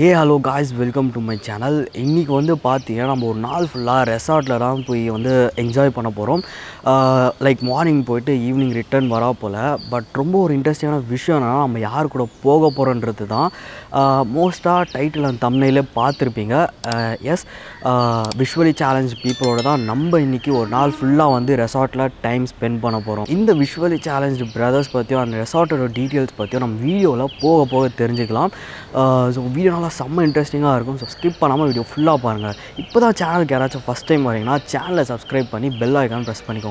Hey hello guys welcome to my channel இன்றைக்கி வந்து பார்த்தீங்கன்னா நம்ம ஒரு நாள் ஃபுல்லாக ரெசார்ட்டில் தான் போய் வந்து என்ஜாய் பண்ண போகிறோம் லைக் மார்னிங் போயிட்டு ஈவினிங் ரிட்டர்ன் வரா போல் பட் ரொம்ப ஒரு இன்ட்ரெஸ்டிங்கான விஷயம் என்னன்னா நம்ம யார் கூட போக போகிறோன்றது தான் மோஸ்ட்டாக டைட்டில் அந்த தம்னையிலே பார்த்துருப்பீங்க எஸ் விஷுவலி சேலஞ்ச் பீப்புளோட தான் நம்ம இன்றைக்கி ஒரு நாள் ஃபுல்லாக வந்து ரெசார்ட்டில் டைம் ஸ்பெண்ட் பண்ண போகிறோம் இந்த விஷுவலி சேலஞ்சு பிரதர்ஸ் பற்றியும் அந்த ரெசார்ட்டோட டீட்டெயில்ஸ் பற்றியும் நம்ம வீடியோவில் போக போக தெரிஞ்சுக்கலாம் ஸோ வீடியோ நல்லா செம்ம இன்ட்ரெஸ்டிங்காக இருக்கும் ஸோ ஸ்கிப் பண்ணாமல் வீடியோ ஃபுல்லாக பாருங்கள் இப்போ தான் சேனலுக்கு யாராச்சும் ஃபஸ்ட் டைம் வரீங்கன்னா சேனலை சப்ஸ்கிரைப் பண்ணி பெல் ஐக்கான் ப்ரெஸ் பண்ணிக்கோங்க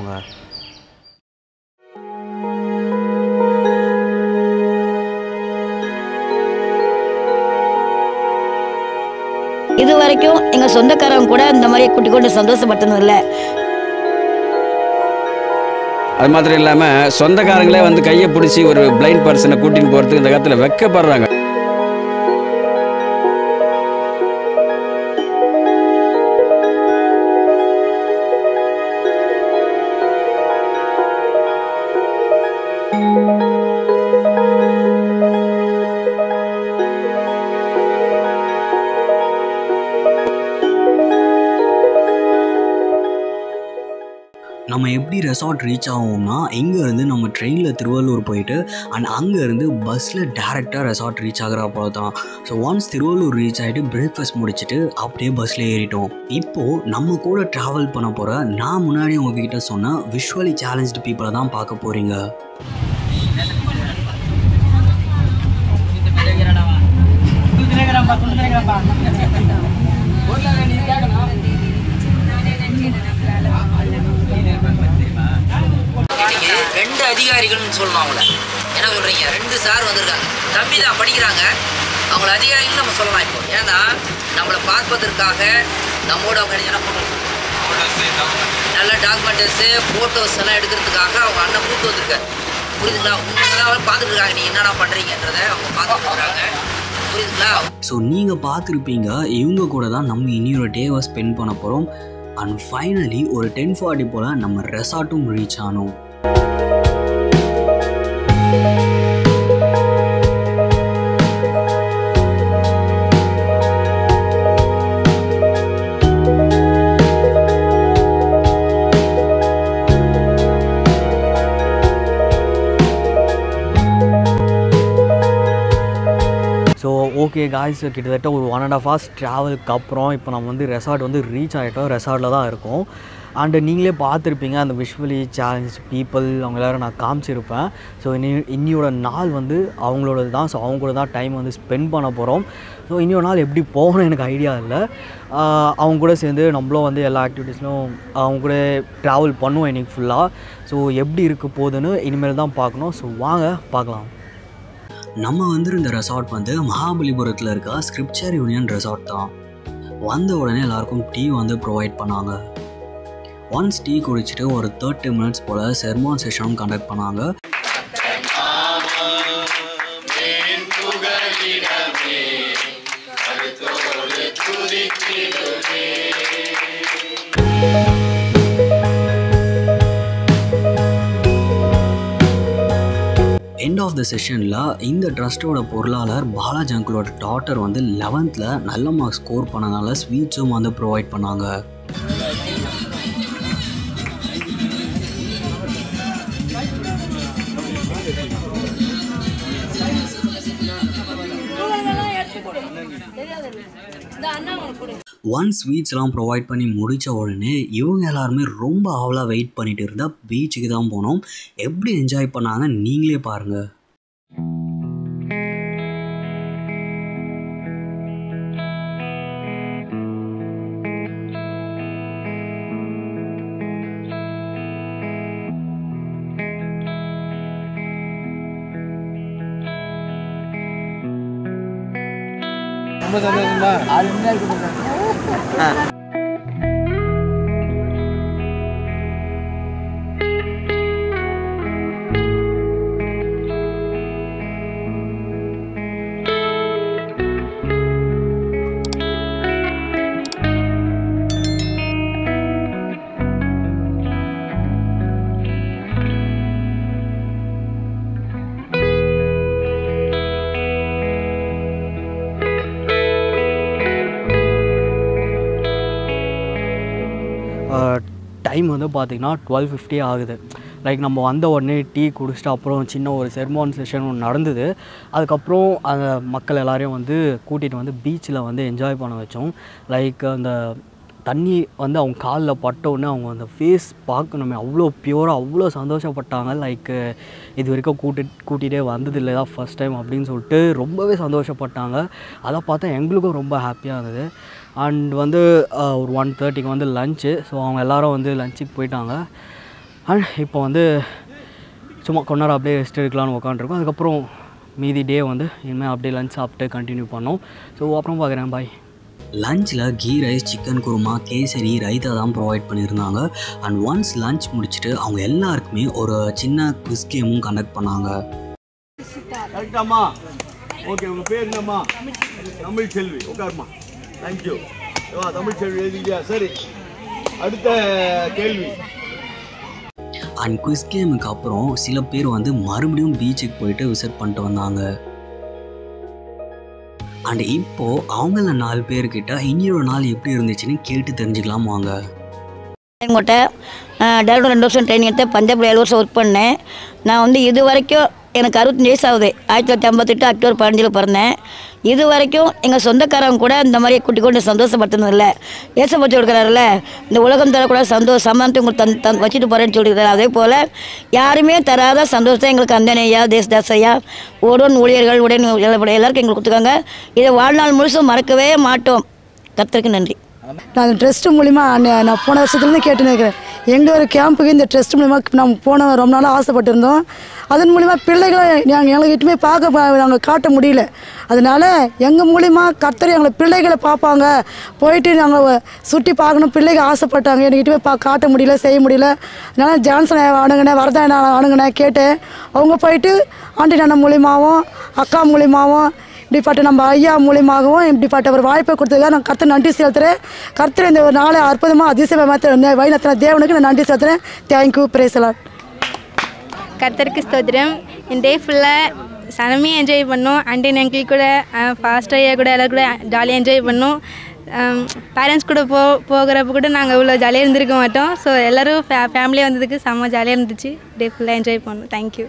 இது வரைக்கும் எங்க சொந்தக்காரங்க கூட இந்த மாதிரி குட்டி கொண்டு சந்தோஷப்பட்டது இல்லை அது மாத்திரம் இல்லாமல் சொந்தக்காரங்களே வந்து கையை பிடிச்சி ஒரு பிளைண்ட் பர்சனை கூட்டின்னு போகிறதுக்கு இந்த காலத்தில் வெக்கப்படுறாங்க நம்ம எப்படி ரெசார்ட் ரீச் ஆகும்னா இங்கேருந்து நம்ம ட்ரெயினில் திருவள்ளூர் போயிட்டு அண்ட் அங்கேருந்து பஸ்ஸில் டேரெக்டாக ரெசார்ட் ரீச் ஆகிற போல தான் ஸோ ஒன்ஸ் திருவள்ளூர் ரீச் ஆகிட்டு பிரேக்ஃபாஸ்ட் முடிச்சுட்டு அப்படியே பஸ்ஸில் ஏறிட்டோம் இப்போது நம்ம கூட ட்ராவல் பண்ண போகிற நான் முன்னாடி உங்ககிட்ட சொன்ன விஷுவலி சேலഞ്ച്டு பீப்புளை தான் பார்க்க போகிறீங்க இன்னைக்கு ரெண்டு அதிகாரிகள்னு சொல்லணும் அவங்கள என்ன சொல்றீங்க ரெண்டு சார் வந்திருக்காங்க தம்பி தான் படிக்கிறாங்க அவங்கள அதிகாரிகள் நம்ம சொல்லலாம் இப்போ ஏன்னா நம்மளை பார்ப்பதற்காக நம்மோட அவங்க என்ன பண்ணுறாங்க நல்ல டாக்குமெண்ட்ஸு ஃபோட்டோஸ் எல்லாம் எடுக்கிறதுக்காக அவங்க அண்ணன் கூட்டு வந்திருக்காரு புரியுதுங்களா உங்களெல்லாம் பார்த்துட்டு இருக்காங்க நீங்கள் என்னடா பண்ணுறீங்கன்றதை அவங்க பார்த்துட்டு இருக்காங்க புரியுதுங்களா ஸோ நீங்கள் பார்த்துருப்பீங்க இவங்க கூட தான் நம்ம இனியொரு டேவை ஸ்பெண்ட் பண்ண போகிறோம் அண்ட் ஃபைனலி ஒரு டென் ஃபார்ட்டி போல் நம்ம ரெசார்ட்டும் ரீச் ஆனோம் ஸோ ஓகே காய்ஸ் கிட்டத்தட்ட ஒரு ஒன் அண்ட் ஆஃப் ஹவர்ஸ் ட்ராவலுக்கு அப்புறம் இப்போ நம்ம வந்து ரெசார்ட் வந்து ரீச் ஆகிட்டோம் ரெசார்ட்டில் தான் இருக்கோம் அண்டு நீங்களே பார்த்துருப்பீங்க அந்த விஷுவலி சேலஞ்ச் பீப்புள் அவங்க எல்லோரும் நான் காமிச்சிருப்பேன் ஸோ இனி இன்னியோட நாள் வந்து அவங்களோட தான் ஸோ அவங்க கூட தான் டைம் வந்து ஸ்பெண்ட் பண்ண போகிறோம் ஸோ இன்னொரு நாள் எப்படி போகணும் எனக்கு ஐடியா இல்லை ஆஹ் அவங்க கூட சேர்ந்து நம்மளும் வந்து எல்லா ஆக்டிவிட்டீஸ்லும் அவங்க கூட ட்ராவல் பண்ணுவோம் இன்னைக்கு ஃபுல்லாக ஸோ எப்படி இருக்க போகுதுன்னு இனிமேல் தான் பார்க்கணும் ஸோ வாங்க பார்க்கலாம் நம்ம வந்திருந்த ரெசார்ட் வந்து மகாபலிபுரத்தில் இருக்க ஸ்கிரிப்சர் யூனியன் ரெசார்ட் தான் வந்த உடனே எல்லாருக்கும் டீ வந்து ப்ரொவைட் பண்ணாங்க ஒன்ஸ் டீ குடிச்சிட்டு ஒரு தேர்ட்டி மினிட்ஸ் போல் செர்மான் செஷனும் கண்டக்ட் பண்ணாங்க எண்ட் ஆஃப் த செஷனில் இந்த ட்ரஸ்ட்டோட பொருளாளர் பாலாஜி அங்கிளோட டாட்டர் வந்து லெவன்த்தில் நல்ல மார்க்ஸ் ஸ்கோர் பண்ணனால ஸ்வீட்ஸும் வந்து ப்ரொவைட் பண்ணாங்க ஒன் ஸ்வீட்ஸ்லாம் ப்ரொவைட் பண்ணி முடித்த உடனே இவங்க எல்லாருமே ரொம்ப ஆவலாக வெயிட் பண்ணிட்டு இருந்தா பீச்சுக்கு தான் போனோம் எப்படி என்ஜாய் பண்ணாங்க நீங்களே பாருங்கள் டைம் வந்து பார்த்திங்கன்னா டுவெல் ஃபிஃப்டி ஆகுது லைக் நம்ம வந்த உடனே டீ குடிச்சிட்டு அப்புறம் சின்ன ஒரு செர்மான் செஷன் ஒன்று நடந்தது அதுக்கப்புறம் அந்த மக்கள் எல்லாரையும் வந்து கூட்டிகிட்டு வந்து பீச்சில் வந்து என்ஜாய் பண்ண வச்சோம் லைக் அந்த தண்ணி வந்து அவங்க காலில் பட்ட உடனே அவங்க அந்த ஃபேஸ் பார்க்கணுமே அவ்வளோ பியூராக அவ்வளோ சந்தோஷப்பட்டாங்க லைக் இது வரைக்கும் கூட்டி கூட்டிகிட்டே வந்ததில்லை தான் ஃபஸ்ட் டைம் அப்படின்னு சொல்லிட்டு ரொம்பவே சந்தோஷப்பட்டாங்க அதை பார்த்தா எங்களுக்கும் ரொம்ப ஹாப்பியாக இருந்தது அண்ட் வந்து அஹ், ஒரு ஒன் தேர்ட்டிக்கு வந்து லஞ்சு ஸோ அவங்க எல்லாரும் வந்து லஞ்சுக்கு போயிட்டாங்க அண்ட் இப்போ வந்து சும்மா கொஞ்ச நேரம் அப்படியே ரெஸ்ட் எடுக்கலாம்னு உட்காந்துருக்கோம் அதுக்கப்புறம் மீதி டே வந்து இனிமேல் அப்படியே லஞ்ச் சாப்பிட்டு கண்டினியூ பண்ணோம் ஸோ அப்புறம் பார்க்குறேன் பாய் லஞ்சில் கீ ரைஸ் சிக்கன் குருமா கேசரி ரைத்தா தான் ப்ரொவைட் பண்ணியிருந்தாங்க அண்ட் ஒன்ஸ் லஞ்ச் முடிச்சுட்டு அவங்க எல்லாருக்குமே ஒரு சின்ன குவிஸ் கேமும் கண்டக்ட் பண்ணாங்க கரெக்டாம்மா ஓகே உங்கள் பேர் என்னம்மா தமிழ் செல்வி உட்காருமா தேங்க்யூ வா தமிழ் செல்வி எழுதிக்கியா சரி அடுத்த கேள்வி அண்ட் குவிஸ் கேமுக்கு அப்புறம் சில பேர் வந்து மறுபடியும் பீச்சுக்கு போயிட்டு விசிட் பண்ணிட்டு வந்தாங்க அண்ட் இப்போது அவங்கள நாலு பேர்கிட்ட இன்னொரு நாள் எப்படி இருந்துச்சுன்னு கேட்டு தெரிஞ்சுக்கலாம் வாங்க என்கிட்ட டேரக்டர் ரெண்டு வருஷம் ட்ரைனிங் எடுத்து பஞ்சாபில் ஏழு வருஷம் ஒர்க் பண்ணேன் நான் வந்து இது வரைக்கும் எனக்கு அறுபத்தஞ்சு வயசு ஆகுது ஆயிரத்தி தொள்ளாயிரத்தி ஐம்பத்தெட்டு அக்டோபர் பதினஞ்சில் பிறந்தேன் இது வரைக்கும் எங்கள் சொந்தக்காரங்க கூட இந்த மாதிரி குட்டி கொண்டு சந்தோஷப்படுத்தினதில்ல ஏசப்பச்சு கொடுக்குறாருல இந்த உலகம் தரக்கூடாத சந்தோஷம் சமானத்தை உங்களுக்கு தன் தன் வச்சுட்டு போகிறேன்னு சொல்லியிருக்காரு அதே போல் யாருமே தராத சந்தோஷத்தை எங்களுக்கு அந்தன் ஐயா தேசதாஸ் ஐயா உடன் ஊழியர்கள் உடன் எல்லாருக்கும் எங்களுக்கு கொடுத்துருக்காங்க இதை வாழ்நாள் முழுசும் மறக்கவே மாட்டோம் கர்த்தருக்கு நன்றி நான் ட்ரஸ்ட் மூலிமா நான் நான் போன வருஷத்துலேருந்து கேட்டுன்னு இருக்கிறேன் எங்கள் ஒரு கேம்புக்கு இந்த ட்ரஸ்ட் மூலிமா நம்ம போன ரொம்ப நாளாக ஆசைப்பட்டிருந்தோம் அதன் மூலிமா பிள்ளைகளை நாங்கள் எங்களுக்கு இட்டுமே பார்க்க ப- நாங்கள் காட்ட முடியல அதனால எங்கள் மூலிமா கர்த்தர் எங்களை பிள்ளைகளை பார்ப்பாங்க போயிட்டு நாங்கள் சுற்றி பார்க்கணும் பிள்ளைங்க ஆசைப்பட்டாங்க எனக்கு இட்டுமே பா காட்ட முடியல செய்ய முடியல அதனால ஜான்சனை அணுங்கினேன் வரதன் அணுங்கினேன் கேட்டேன் அவங்க போயிட்டு ஆண்டி அண்ணன் மூலியமாகவும் அக்கா மூலியமாகவும் இப்படிப்பட்ட நம்ம ஐயா மூலியமாகவும் இப்படிப்பட்ட ஒரு வாய்ப்பை கொடுத்ததுக்காக நான் கர்த்தர் நன்றி செலுத்துகிறேன் கர்த்தர் இந்த ஒரு நாளை அற்புதமாக அதிசயமாக வைநத்தின தேவனுக்கு நான் நன்றி செலுத்துகிறேன் தேங்க்யூ பிரேசலாட் கர்த்தருக்கு ஸ்தோத்திரம் இந்த டே ஃபுல்லாக சனமே என்ஜாய் பண்ணோம் அண்டன் அங்கிள் கூட ஃபாஸ்ட் ஐயா கூட எல்லாரும் கூட ஜாலியாக என்ஜாய் பண்ணோம் பேரண்ட்ஸ் கூட போ போகிறப்ப கூட நாங்கள் இவ்வளோ ஜாலியாக இருந்திருக்க மாட்டோம் ஸோ எல்லோரும் ஃபே ஃபேமிலியாக வந்ததுக்கு செம்ம ஜாலியாக இருந்துச்சு டே ஃபுல்லாக என்ஜாய் பண்ணோம் தேங்க்யூ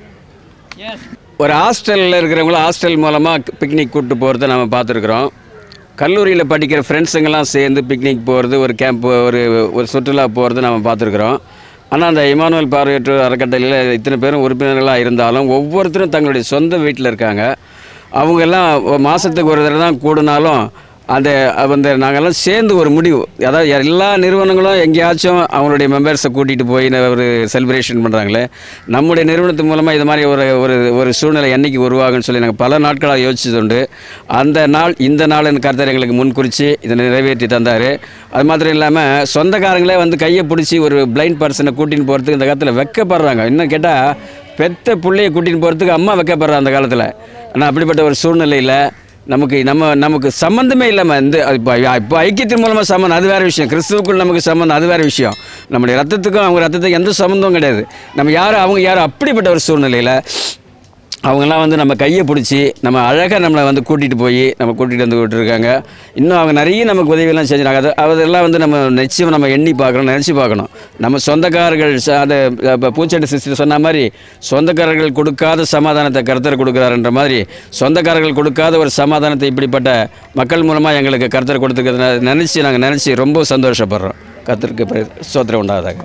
ஒரு ஹாஸ்டலில் இருக்கிறவங்கள ஹாஸ்டல் மூலமாக பிக்னிக் கூப்பிட்டு போகிறத நம்ம பார்த்துருக்குறோம் கல்லூரியில் படிக்கிற ஃப்ரெண்ட்ஸுங்கெல்லாம் சேர்ந்து பிக்னிக் போகிறது ஒரு கேம்ப் ஒரு ஒரு சுற்றுலா போகிறது நம்ம பார்த்துருக்குறோம் ஆனால் அந்த இமானுவல் பார்வையற்றோர் அறக்கட்டளையில் இத்தனை பேரும் உறுப்பினர்களாக இருந்தாலும் ஒவ்வொருத்தரும் தங்களுடைய சொந்த வீட்டில் இருக்காங்க அவங்கெல்லாம் மாதத்துக்கு ஒரு தடவை தான் கூடினாலும் அந்த அந்த நாங்கள்லாம் சேர்ந்து ஒரு முடிவு அதாவது எல்லா நிறுவனங்களும் எங்கேயாச்சும் அவங்களுடைய மெம்பர்ஸை கூட்டிகிட்டு போய் இந்த ஒரு செலிப்ரேஷன் பண்ணுறாங்களே நம்முடைய நிறுவனத்து மூலமாக இது மாதிரி ஒரு ஒரு ஒரு சூழ்நிலை என்னைக்கு உருவாகும்னு சொல்லி நாங்கள் பல நாட்களாக யோசிச்சது உண்டு அந்த நாள் இந்த நாள்னு கருத்தர் எங்களுக்கு முன் குறித்து இதை நிறைவேற்றி தந்தார் அது மாத்திரம் இல்லாமல் சொந்தக்காரங்களே வந்து கையை பிடிச்சி ஒரு பிளைண்ட் பர்சனை கூட்டின்னு போகிறதுக்கு இந்த காலத்தில் வெக்கப்படுறாங்க இன்னும் கேட்டால் பெத்த பிள்ளையை கூட்டின்னு போகிறதுக்கு அம்மா வெக்கப்படுறாங்க அந்த காலத்தில் ஆனால் அப்படிப்பட்ட ஒரு சூழ்நிலையில் நமக்கு நம்ம நமக்கு சம்மந்தமே இல்லாமல் இந்த இப்போ இப்போ ஐக்கியத்தின் மூலமாக சம்மந்தம் அது வேறு விஷயம் கிறிஸ்துவுக்குள் நமக்கு சம்மந்தம் அது வேறு விஷயம் நம்முடைய ரத்தத்துக்கும் அவங்க ரத்தத்துக்கும் எந்த சம்மந்தமும் கிடையாது நம்ம யாரும் அவங்க யாரும் அப்படிப்பட்ட ஒரு சூழ்நிலையில் அவங்கெல்லாம் வந்து நம்ம கையை பிடிச்சி நம்ம அழகாக நம்மளை வந்து கூட்டிகிட்டு போய் நம்ம கூட்டிகிட்டு வந்து விட்டுருக்காங்க இன்னும் அவங்க நிறைய நமக்கு உதவியெல்லாம் செஞ்சுருக்காங்க அது அதெல்லாம் வந்து நம்ம நிச்சயம் நம்ம எண்ணி பார்க்கணும் நினச்சி பார்க்கணும் நம்ம சொந்தக்காரர்கள் ச- அந்த இப்போ பூச்செடி சிஸ்டர் சொன்ன மாதிரி சொந்தக்காரர்கள் கொடுக்காத சமாதானத்தை கருத்தர் கொடுக்குறாருன்ற மாதிரி சொந்தக்காரர்கள் கொடுக்காத ஒரு சமாதானத்தை இப்படிப்பட்ட மக்கள் மூலமாக எங்களுக்கு கருத்தர் கொடுத்துருக்கிறத நினச்சி நாங்கள் நினச்சி ரொம்ப சந்தோஷப்படுறோம் கர்த்தருக்கு சோத்திரம் உண்டாதாக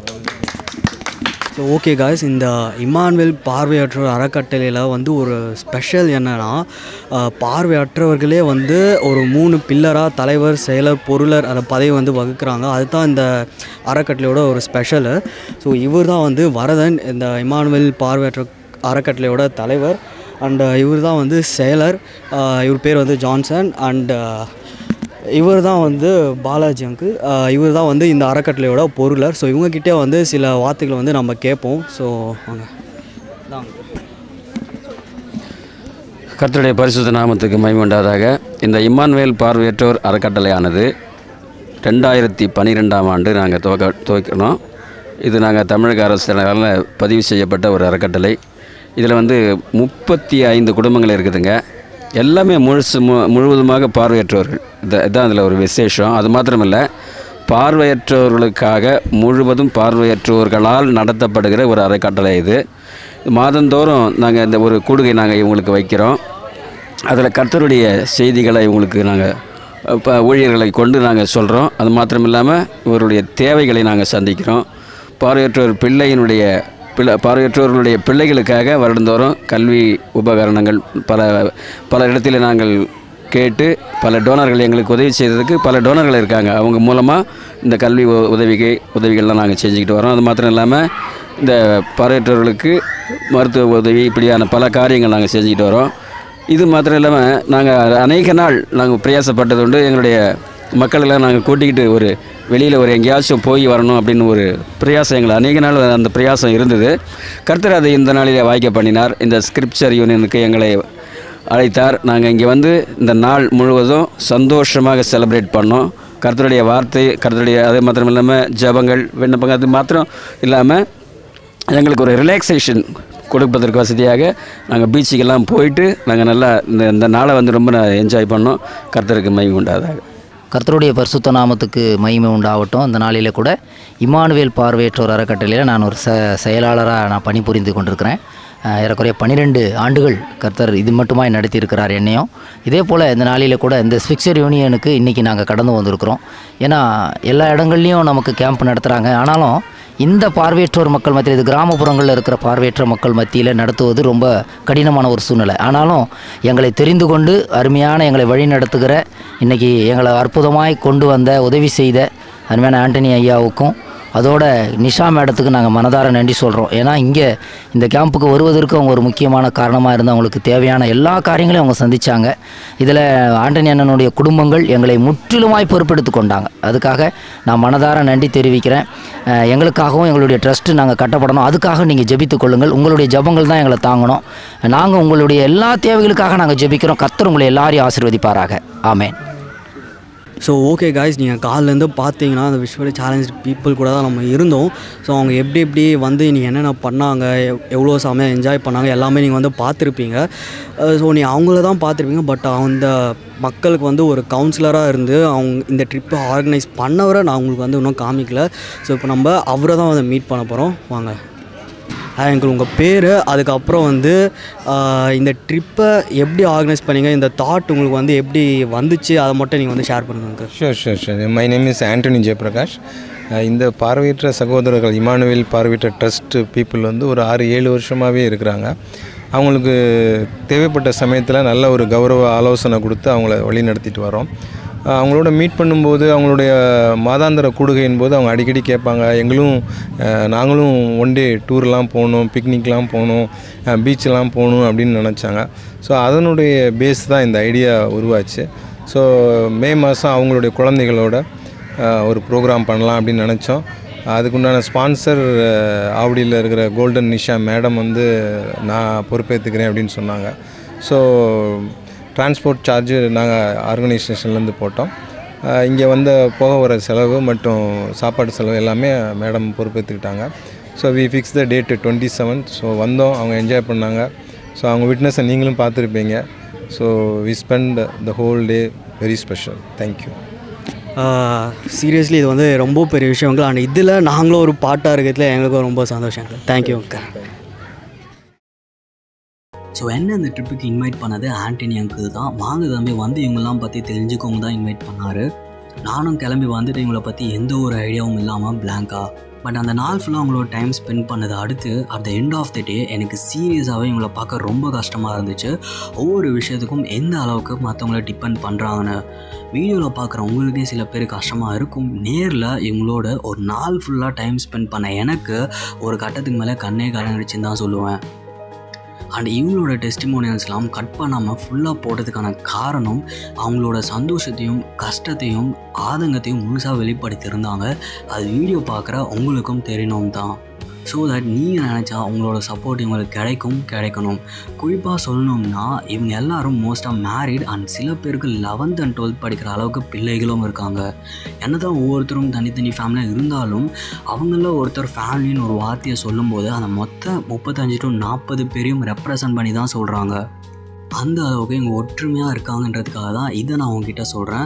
ஸோ ஓகே காய்ஸ் இந்த இமானுவேல் பார்வையற்றோர் அறக்கட்டளையில் வந்து ஒரு ஸ்பெஷல் என்னென்னா பார்வையற்றவர்களே வந்து ஒரு மூணு பில்லராக தலைவர் செயலர் பொருளர் அந்த பதவி வந்து வகுக்கிறாங்க அதுதான் இந்த அறக்கட்டளையோட ஒரு ஸ்பெஷலு ஸோ இவர் தான் வந்து வரதன் இந்த இமானுவேல் பார்வையற்ற அறக்கட்டளையோட தலைவர் அண்ட் இவர் தான் வந்து செயலர் அஹ் இவர் பேர் வந்து ஜான்சன் அண்ட் இவர் தான் வந்து பாலாஜி அங்கு இவர் தான் வந்து இந்த அறக்கட்டளையோட பொருளர் ஸோ இவங்கக்கிட்டே வந்து சில வார்த்தைகளை வந்து நம்ம கேட்போம் ஸோ வாங்க தாங்க கர்த்தருடைய பரிசுத்த நாமத்துக்கு மகிமுண்டாதாக இந்த இம்மானுவேல் பார்வையற்றோர் அறக்கட்டளையானது ரெண்டாயிரத்தி பன்னிரெண்டாம் ஆண்டு நாங்கள் துவக்க துவக்கிறோம் இது நாங்கள் தமிழக அரசால் பதிவு செய்யப்பட்ட ஒரு அறக்கட்டளை இதில் வந்து முப்பத்தி ஐந்து குடும்பங்கள் இருக்குதுங்க எல்லாமே முழுசு மு முழுவதுமாக பார்வையற்றவர்கள் இது இதான் இதில் ஒரு விசேஷம் அது மாத்திரமில்லை பார்வையற்றவர்களுக்காக முழுவதும் பார்வையற்றவர்களால் நடத்தப்படுகிற ஒரு அறக்கட்டளை இது மாதந்தோறும் நாங்கள் இந்த ஒரு கூடுகை நாங்கள் இவங்களுக்கு வைக்கிறோம் அதில் கர்த்தருடைய செய்திகளை இவங்களுக்கு நாங்கள் இப்போ ஊழியர்களை கொண்டு நாங்கள் சொல்கிறோம் அது மாத்திரம் இல்லாமல் இவருடைய தேவைகளை நாங்கள் சந்திக்கிறோம் பார்வையற்றோர் பிள்ளையினுடைய பிள்ளை பார்வையற்றோர்களுடைய பிள்ளைகளுக்காக வருடந்தோறும் கல்வி உபகரணங்கள் பல பல இடத்துல நாங்கள் கேட்டு பல டோனர்கள் எங்களுக்கு உதவி செய்ததுக்கு பல டோனர்கள் இருக்காங்க அவங்க மூலமாக இந்த கல்வி உ- உதவிகை உதவிகள்லாம் நாங்கள் செஞ்சுக்கிட்டு வரோம் அது மாத்திரம் இல்லாமல் இந்த பார்வையற்றவர்களுக்கு மருத்துவ உதவி இப்படியான பல காரியங்கள் நாங்கள் செஞ்சுக்கிட்டு வரோம் இது மாத்திரம் இல்லாமல் நாங்கள் அநேக நாள் நாங்கள் பிரயாசப்பட்டது உண்டு எங்களுடைய மக்களெல்லாம் நாங்கள் கூட்டிக்கிட்டு ஒரு வெளியில் ஒரு எங்கேயாச்சும் போய் வரணும் அப்படின்னு ஒரு பிரயாசம் எங்களை அநேக நாள் அந்த பிரயாசம் இருந்தது கர்த்தர் அதை இந்த நாளிலே வாய்க்க பண்ணினார் இந்த ஸ்கிரிப்சர் யூனியனுக்கு எங்களை அழைத்தார் நாங்கள் இங்கே வந்து இந்த நாள் முழுவதும் சந்தோஷமாக செலிப்ரேட் பண்ணோம் கர்த்தருடைய வார்த்தை கர்த்தருடைய அது மாத்திரம் இல்லாமல் ஜபங்கள் விண்ணப்பங்கள் அது மாத்திரம் இல்லாமல் எங்களுக்கு ஒரு ரிலாக்ஸேஷன் கொடுப்பதற்கு வசதியாக நாங்கள் பீச்சுக்கெல்லாம் போயிட்டு நாங்கள் நல்லா இந்த இந்த நாளை வந்து ரொம்ப என்ஜாய் பண்ணோம் கர்த்தருக்கு மகிமை உண்டாதாக கர்த்தருடைய பரிசுத்த நாமத்துக்கு மகிமை உண்டாகட்டும் இந்த நாளிலே கூட இமானுவேல் பார்வையற்றோர் அறக்கட்டளையில் நான் ஒரு ச செயலாளராக நான் பணிபுரிந்து கொண்டிருக்கிறேன் அஹ் ஏறக்குறைய பன்னிரெண்டு ஆண்டுகள் கர்த்தர் இது மட்டுமாய் நடத்தியிருக்கிறார் என்னையும் இதே போல் இந்த நாளில் கூட இந்த ஸ்பிக்சர் யூனியனுக்கு இன்றைக்கி நாங்கள் கடந்து வந்திருக்கிறோம் ஏன்னா எல்லா இடங்கள்லையும் நமக்கு கேம்ப் நடத்துகிறாங்க ஆனாலும் இந்த பார்வையற்றோர் மக்கள் மத்தியில் இது கிராமப்புறங்களில் இருக்கிற பார்வையற்ற மக்கள் மத்தியில் நடத்துவது ரொம்ப கடினமான ஒரு சூழ்நிலை ஆனாலும் எங்களை தெரிந்து கொண்டு அருமையான எங்களை வழி நடத்துகிற இன்றைக்கி எங்களை அற்புதமாய் கொண்டு வந்த உதவி செய்த அருமையான ஆண்டனி ஐயாவுக்கும் அதோட நிஷா மேடத்துக்கு நாங்கள் மனதார நன்றி சொல்கிறோம் ஏன்னா இங்கே இந்த கேம்புக்கு வருவதற்கு அவங்க ஒரு முக்கியமான காரணமாக இருந்து அவங்களுக்கு தேவையான எல்லா காரியங்களையும் அவங்க சந்திச்சாங்க இதில் ஆண்டனி அண்ணனுடைய குடும்பங்கள் எங்களை முற்றிலுமாய் பொறுப்பெடுத்து கொண்டாங்க அதுக்காக நான் மனதார நன்றி தெரிவிக்கிறேன் அஹ் எங்களுக்காகவும் எங்களுடைய ட்ரஸ்ட்டு நாங்கள் கட்டப்படணும் அதுக்காக நீங்கள் ஜெபித்துக் கொள்ளுங்கள் உங்களுடைய ஜெபங்கள் தான் எங்களை தாங்கணும் நாங்கள் உங்களுடைய எல்லா தேவைகளுக்காக நாங்கள் ஜெபிக்கிறோம் கர்த்தர் உங்களை எல்லாரையும் ஆசீர்வதிப்பாராக ஆமென் ஸோ ஓகே காய்ஸ் நீங்கள் காலிலேருந்து பார்த்தீங்கன்னா அந்த விஷுவலி சேலஞ்ச் பீப்புள் கூட தான் நம்ம இருந்தோம் ஸோ அவங்க எப்படி எப்படி வந்து நீங்கள் என்னென்ன பண்ணாங்க எவ்- எவ்வளோ செமையாக என்ஜாய் பண்ணாங்க எல்லாமே நீங்கள் வந்து பார்த்துருப்பீங்க ஸோ நீ அவங்கள தான் பார்த்துருப்பீங்க பட் அந்த மக்களுக்கு வந்து ஒரு கவுன்சிலராக இருந்து அவங்க இந்த ட்ரிப்பை ஆர்கனைஸ் பண்ணவரை நான் உங்களுக்கு வந்து இன்னும் காமிக்கல ஸோ இப்போ நம்ம அவரை தான் வந்து மீட் பண்ண போகிறோம் வாங்க எனக்கு உங்கள் பேர் அதுக்கப்புறம் வந்து ஆஹ், இந்த ட்ரிப்பை எப்படி ஆர்கனைஸ் பண்ணீங்க இந்த தாட் உங்களுக்கு வந்து எப்படி வந்துச்சு அதை மட்டும் நீங்கள் வந்து ஷேர் பண்ணுங்க uncle. Sure sure sure my name is Antony Jayaprakash ah இந்த பார்வையற்ற சகோதரர்கள் இமானுவேல் பார்வையற்ற ட்ரஸ்ட் பீப்புள் வந்து ஒரு ஆறு ஏழு வருஷமாகவே இருக்கிறாங்க அவங்களுக்கு தேவைப்பட்ட சமயத்தில் நல்ல ஒரு கௌரவ ஆலோசனை கொடுத்து அவங்கள வழி நடத்திட்டு வரோம் அஹ் அவங்களோட மீட் பண்ணும்போது அவங்களுடைய மாதாந்திர கூடுகையின் போது அவங்க அடிக்கடி கேட்பாங்க எங்களும் அஹ், நாங்களும் ஒன் டே டூர்லாம் போகணும் பிக்னிக்லாம் போகணும் பீச்செலாம் போகணும் அப்படின்னு நினச்சாங்க ஸோ அதனுடைய பேஸ் தான் இந்த ஐடியா உருவாச்சு ஸோ மே மாதம் அவங்களுடைய குழந்தைகளோட அஹ், ஒரு ப்ரோக்ராம் பண்ணலாம் அப்படின்னு நினச்சோம் அதுக்குண்டான ஸ்பான்சர் ஆவடியில் இருக்கிற கோல்டன் நிஷா மேடம் வந்து நான் பொறுப்பேற்றுக்கிறேன் அப்படின்னு சொன்னாங்க ஸோ டிரான்ஸ்போர்ட் சார்ஜு நாங்கள் ஆர்கனைசேஷன்லேருந்து போட்டோம் இங்கே வந்த போக வர செலவு மற்றும் சாப்பாடு செலவு எல்லாமே மேடம் பொறுப்பேற்றுக்கிட்டாங்க so we fix the date twenty seven so வந்தோம் அவங்க என்ஜாய் பண்ணாங்க ஸோ அவங்க விட்னஸை நீங்களும் பார்த்துருப்பீங்க so we spend the whole day very special thank you seriously இது வந்து ரொம்ப பெரிய விஷயங்கள் அண்ட் இதில் நாங்களும் ஒரு பாட்டாக இருக்கிறதுல எங்களுக்கும் ரொம்ப சந்தோஷம் தேங்க்யூ ஸோ என்ன இந்த ட்ரிப்புக்கு இன்வைட் பண்ணது ஆண்டனி அங்கிள் தான் வாங்க தம்பி வந்து இவங்கெல்லாம் பற்றி தெரிஞ்சுக்கோங்க தான் இன்வைட் பண்ணார் நானும் கிளம்பி வந்துட்டு இவங்கள பற்றி எந்த ஒரு ஐடியாவும் இல்லாமல் பிளாங்கா பட் அந்த நாள் ஃபுல்லாக அவங்களோட டைம் ஸ்பெண்ட் பண்ணது அடுத்து at the end of the day எனக்கு சீரியஸாகவே இவங்கள பார்க்க ரொம்ப கஷ்டமாக இருந்துச்சு ஒவ்வொரு விஷயத்துக்கும் எந்த அளவுக்கு மற்றவங்கள டிபெண்ட் பண்ணுறாங்கன்னு வீடியோவில் பார்க்குற உங்களுக்கே சில பேர் கஷ்டமாக இருக்கும் நேரில் இவங்களோட ஒரு நாள் ஃபுல்லாக டைம் ஸ்பெண்ட் பண்ண எனக்கு ஒரு கட்டத்துக்கு மேலே கண்ணே கலங்கிடுச்சுன்னு தான் சொல்லுவேன் அண்ட் இவங்களோட டெஸ்டிமோனியல்ஸ்லாம் கட் பண்ணாமல் ஃபுல்லாக போட்டதுக்கான காரணம் அவங்களோட சந்தோஷத்தையும் கஷ்டத்தையும் ஆதங்கத்தையும் முழுசாக வெளிப்படுத்தியிருந்தாங்க அது வீடியோ பார்க்குற உங்களுக்கும் தெரியணும் தான் ஸோ தட் நீங்கள் நினச்சா உங்களோட சப்போர்ட் இவங்களுக்கு கிடைக்கும் கிடைக்கணும் குறிப்பாக சொல்லணும்னா இவங்க எல்லாரும் மோஸ்ட்டாக மேரிட் அண்ட் சில பேருக்கு லெவன்த் அண்ட் டுவெல்த் படிக்கிற அளவுக்கு பிள்ளைகளும் இருக்காங்க என்ன தான் ஒவ்வொருத்தரும் தனித்தனி ஃபேமிலியாக இருந்தாலும் அவங்கள ஒருத்தர் ஃபேமிலின்னு ஒரு வார்த்தையை சொல்லும்போது அந்த மொத்த முப்பத்தஞ்சு டு நாற்பது பேரையும் ரெப்ரசன்ட் பண்ணி தான் சொல்கிறாங்க அந்த அளவுக்கு இவங்க ஒற்றுமையாக இருக்காங்கன்றதுக்காக தான் இதை நான் உங்ககிட்ட சொல்கிறேன்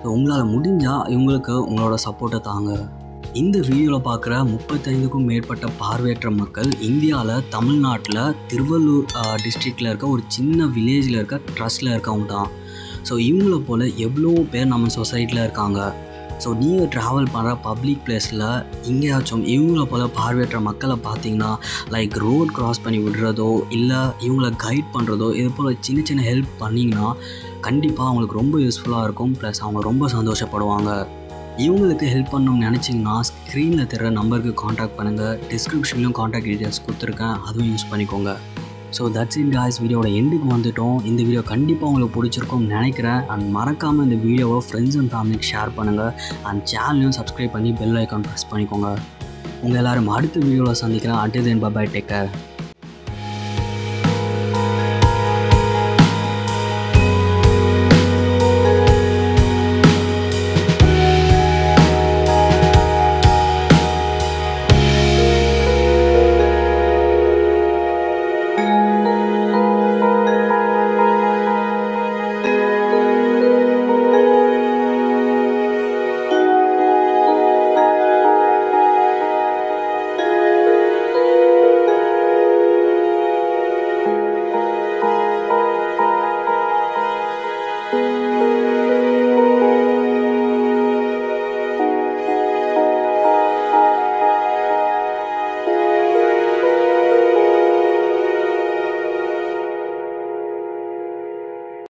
உங்களால் முடிஞ்சால் இவங்களுக்கு உங்களோட சப்போர்ட்டை தாங்க இந்த வீடியோவில் பார்க்குற முப்பத்தைந்துக்கும் மேற்பட்ட பார்வையற்ற மக்கள் இந்தியாவில் தமிழ்நாட்டில் திருவள்ளூர் டிஸ்ட்ரிக்டில் இருக்க ஒரு சின்ன வில்லேஜில் இருக்க ட்ரஸ்ட்டில் இருக்கவங்க தான் ஸோ இவங்கள போல் எவ்வளோ பேர் நம்ம சொசைட்டியில் இருக்காங்க ஸோ நீங்கள் ட்ராவல் பண்ணுற பப்ளிக் பிளேஸில் எங்கேயாச்சும் இவங்கள போல் பார்வையற்ற மக்களை பார்த்தீங்கன்னா லைக் ரோட் கிராஸ் பண்ணி விடுறதோ இல்லை இவங்கள கைட் பண்ணுறதோ இது போல் சின்ன சின்ன ஹெல்ப் பண்ணிங்கன்னா கண்டிப்பாக அவங்களுக்கு ரொம்ப யூஸ்ஃபுல்லாக இருக்கும் ப்ளஸ் அவங்க ரொம்ப சந்தோஷப்படுவாங்க இவங்களுக்கு ஹெல்ப் பண்ணணும்னு நினச்சிங்கன்னா ஸ்க்ரீனில் தெரிய நம்பருக்கு காண்டாக்ட் பண்ணுங்கள் டிஸ்கிரிப்ஷன்லையும் காண்டாக்ட் டீட்டெயில்ஸ் கொடுத்துருக்கேன் அதுவும் யூஸ் பண்ணிக்கோங்க ஸோ தட்ஸ் இட் காய்ஸ் வீடியோட எண்டுக்கு வந்துட்டோம் இந்த வீடியோ கண்டிப்பாக உங்களுக்கு பிடிச்சிருக்கும்னு நினைக்கிறேன் அண்ட் மறக்காமல் இந்த வீடியோவை ஃப்ரெண்ட்ஸ் அண்ட் ஃபேமிலிக்கு ஷேர் பண்ணுங்கள் அண்ட் சேனலையும் சப்ஸ்கிரைப் பண்ணி பெல் ஐக்கான் ப்ரெஸ் பண்ணிக்கோங்க உங்கள் எல்லாரும் அடுத்த வீடியோவில் சந்திக்கிறேன் அட்டு தென் பபாய் டேக்கர்